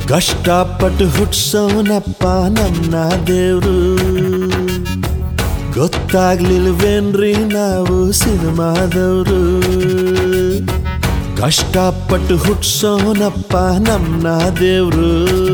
ಕಷ್ಟಪಟ್ಟು ಹುಟ್ಸೋನಪ್ಪ ನಮ್ಮ ದೇವ್ರು ಗೊತ್ತಾಗ್ಲಿಲ್ವೇನ್ರಿ ನಾವು ಸಿನಿಮಾದವರು ಕಷ್ಟಪಟ್ಟು ಹುಟ್ಸೋನಪ್ಪ ನಮ್ಮ ದೇವ್ರು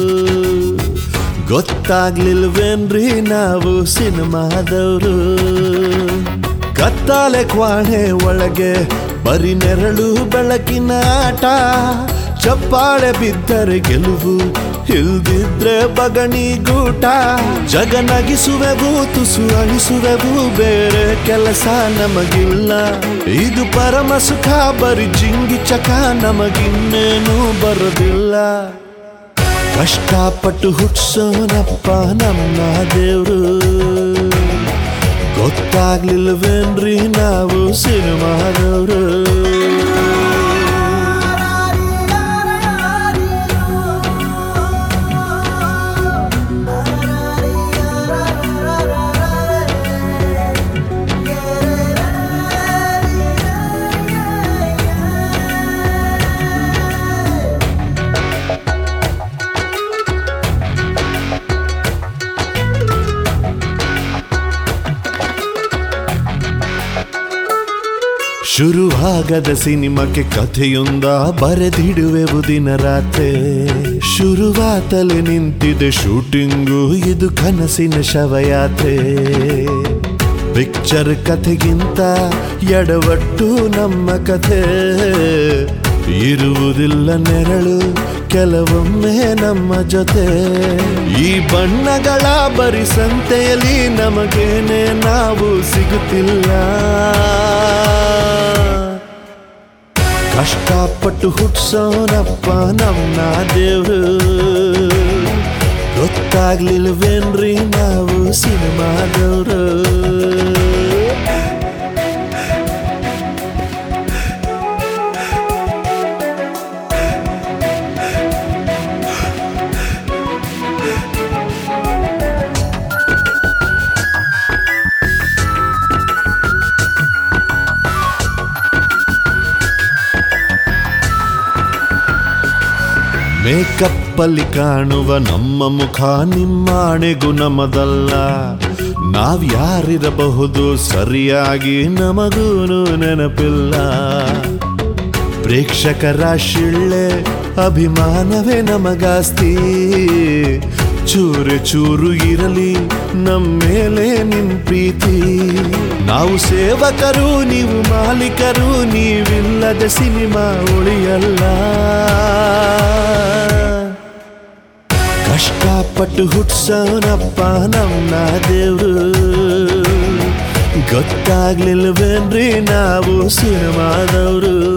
ಗೊತ್ತಾಗ್ಲಿಲ್ವೇನ್ರಿ ನಾವು ಸಿನಿಮಾದವರು ಕತ್ತಾಲೆ ಕ್ವಾಣೆ ಒಳಗೆ ಬರಿ ನೆರಳು ಬೆಳಕಿನ ಆಟ ಚಪ್ಪಾಳೆ ಬಿದ್ದರೆ ಗೆಲುವು ಇಲ್ದಿದ್ರೆ ಬಗಣಿ ಗೂಟ ಜಗನಗಿಸುವೆವು ತುಸು ಅಳಿಸುವೆವು ಬೇರೆ ಕೆಲಸ ನಮಗಿಲ್ಲ ಇದು ಪರಮ ಸುಖ ಬರಿ ಜಿಂಗಿ ಚಕ ನಮಗಿನ್ನೇನು ಬರೋದಿಲ್ಲ ಕಷ್ಟಪಟ್ಟು ಹುಟ್ಸೋನಪ್ಪ ನಮ್ಮ ದೇವ್ರು ಗೊತ್ತಾಗ್ಲಿಲ್ವೇನ್ರಿ ನಾವು ಸಿನಿಮಾದವರು ಶುರುವಾಗದ ಸಿನಿಮಾಕ್ಕೆ ಕಥೆಯೊಂದ ಬರೆದಿಡುವೆವು ದಿನ ರಾತ್ರಿ ಶುರುವಾತಲೆ ನಿಂತಿದೆ ಶೂಟಿಂಗು ಇದು ಕನಸಿನ ಶವಯಾತ್ರೆ ಪಿಕ್ಚರ್ ಕಥೆಗಿಂತ ಎಡವಟ್ಟು ನಮ್ಮ ಕಥೆ ಇರುವುದಿಲ್ಲ ನೆರಳು ಕೆಲವೊಮ್ಮೆ ನಮ್ಮ ಜೊತೆ ಈ ಬಣ್ಣಗಳ ಬರಿ ಸಂತೆಯಲ್ಲಿ ನಮಗೇನೆ ನಾವು ಸಿಗುತ್ತಿಲ್ಲ ಕಷ್ಟಪಟ್ಟು ಹುಟ್ಸೋನಪ್ಪ ನಮ್ಮ ದೇವ್ರು ಗೊತ್ತಾಗ್ಲಿಲ್ವೇನ್ರಿ ನಾವು ಸಿನಿಮಾದವರು ಮೇಕಪ್ಪಲ್ಲಿ ಕಾಣುವ ನಮ್ಮ ಮುಖ ನಿಮ್ಮಾಣೆಗೂ ನಮ್ಮದಲ್ಲ ನಾವ್ ಯಾರಿರಬಹುದು ಸರಿಯಾಗಿ ನಮಗೂನು ನೆನಪಿಲ್ಲ ಪ್ರೇಕ್ಷಕರ ಶಿಳ್ಳೆ ಅಭಿಮಾನವೇ ನಮಗಾಸ್ತಿ ಚೂರು ಚೂರು ಇರಲಿ ನಮ್ಮೇಲೆ ನಿಮ್ ಪ್ರೀತಿ ನಾವು ಸೇವಕರು ನೀವು ಮಾಲೀಕರು ನೀವಿಲ್ಲದ ಸಿನಿಮಾ ಉಳಿಯಲ್ಲ ಕಷ್ಟಪಟ್ಟು ಹುಟ್ಸೋನಪ್ಪ ನಮ್ಮ ದೇವ್ರು ಗೊತ್ತಾಗ್ಲಿಲ್ವೇನ್ರಿ ನಾವು ಸಿನಿಮಾದವರು